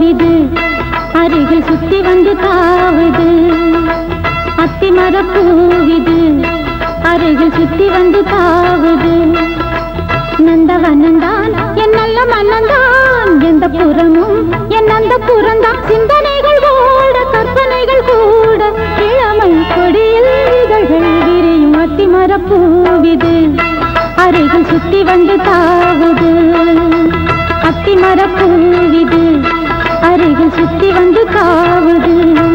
பூவிது அருகில் சுத்தி வந்து தாவுது அத்திமர பூவிது அருகில் சுத்தி வந்து தாவுது நந்தவனந்தான் என் நல்ல மன்னந்தான் எந்த புறமும் என் அந்த புறந்தான் சிந்தனைகள் ஓட கற்பனைகள் கூட இளமை கொடியில் இதழ்கள் விரியும் அத்திமர பூவிது அருகில் சுத்தி வந்து தாவுது அத்திமர பூவிது அருகில் சுத்தி வந்து தாவுது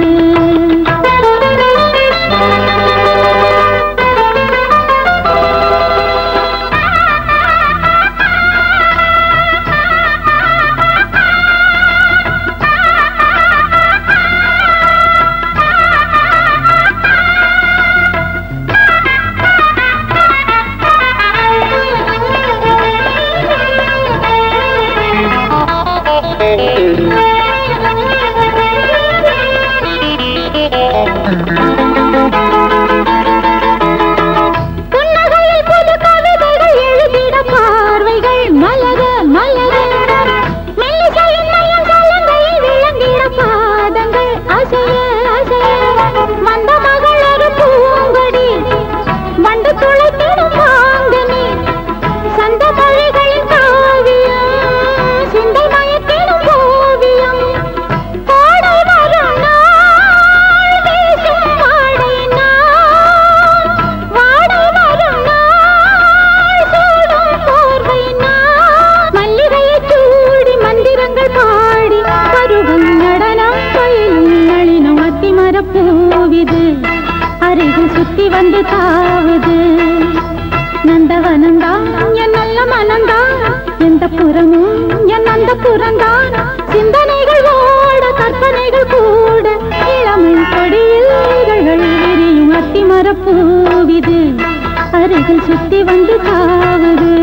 புன்னகையில் புது கவிதைகள் எழுதிட பார்வைகள் மலர மலர மெல்லிசையின் நயம் கலங்கையில் விளங்கிட பாதங்கள் அசைய அசைய வந்த மகள் ஒரு பூங்கொடி வண்டு துளைத்திடும் மாங்கனி சந்த மொழிகளின் காவியம் சிந்தை மயக்கிடும் ஓவியம் கோடை வரும் நாள் வீசும் வாடை நாள் வாடை வரும் நாள் சூடும் போர்வை நாள் மல்லிகையைச் சூடி மந்திரங்கள் பாடி பருவம் நடனம் பயிலும் நளினம் அத்திமர பூவிது அருகில் சுத்தி வந்து தாவுது நந்தவனந்தான் என் நல்ல மனந்தான் எந்த புறமும் என் அந்த புறந்தான் சிந்தனைகள் ஓட கற்பனைகள் கூட இளமை கொடியில் இதழ்கள் விரியும் அத்திமர பூவிது அருகில் சுத்தி வந்து தாவுது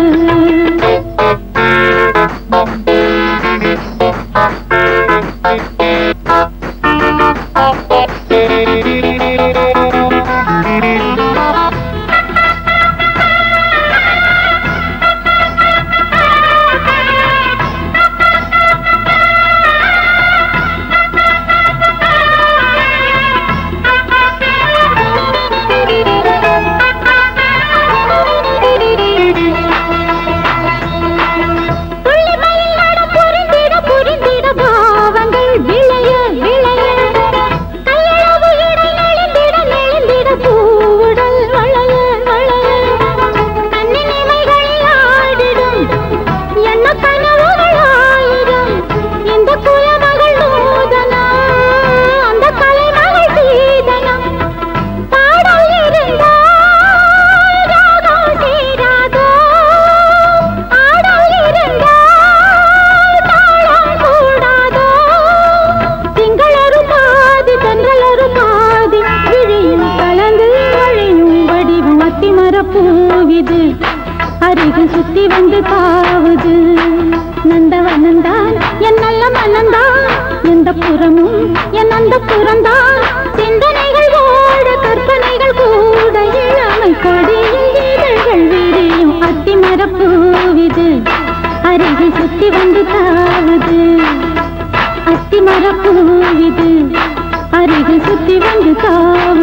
துள்ளிமயில் நடம் புரிந்திட புரிந்திட பாவங்கள் விளைய விளைய கையளவு இடை நெளிந்திட நெளிந்திட பூவுடல் வளைய வளைய கண்ணின் இமைகளில் ஆடிடும் எண்ண கனவுகள் ஆயிரம் இந்த குலமகள் நூதனா அந்த கலைமகள் சீதனம் பாடல் இருந்தால் ராகம் சேராதோ ஆடல் இருந்தால் தாளம் கூடாதோ திங்கள் ஒரு பாதி தென்றல் ஒரு பாதி விழியில் கலந்து வழியும் வடிவம் அத்திமர பூவிது அருகில் சுத்தி வந்து தாவுது நந்தவனந்தான் என் நல்ல மனந்தான் எந்த புறமும் என் அந்த புறந்தான் சிந்தனைகள் ஓட கற்பனைகள் கூட இளமை கொடியில் இதழ்கள் விரியும் அத்திமர பூவிது அருகில் சுத்தி வந்து தாவுது அத்திமர பூவிது அருகில் சுத்தி வந்து தாவுது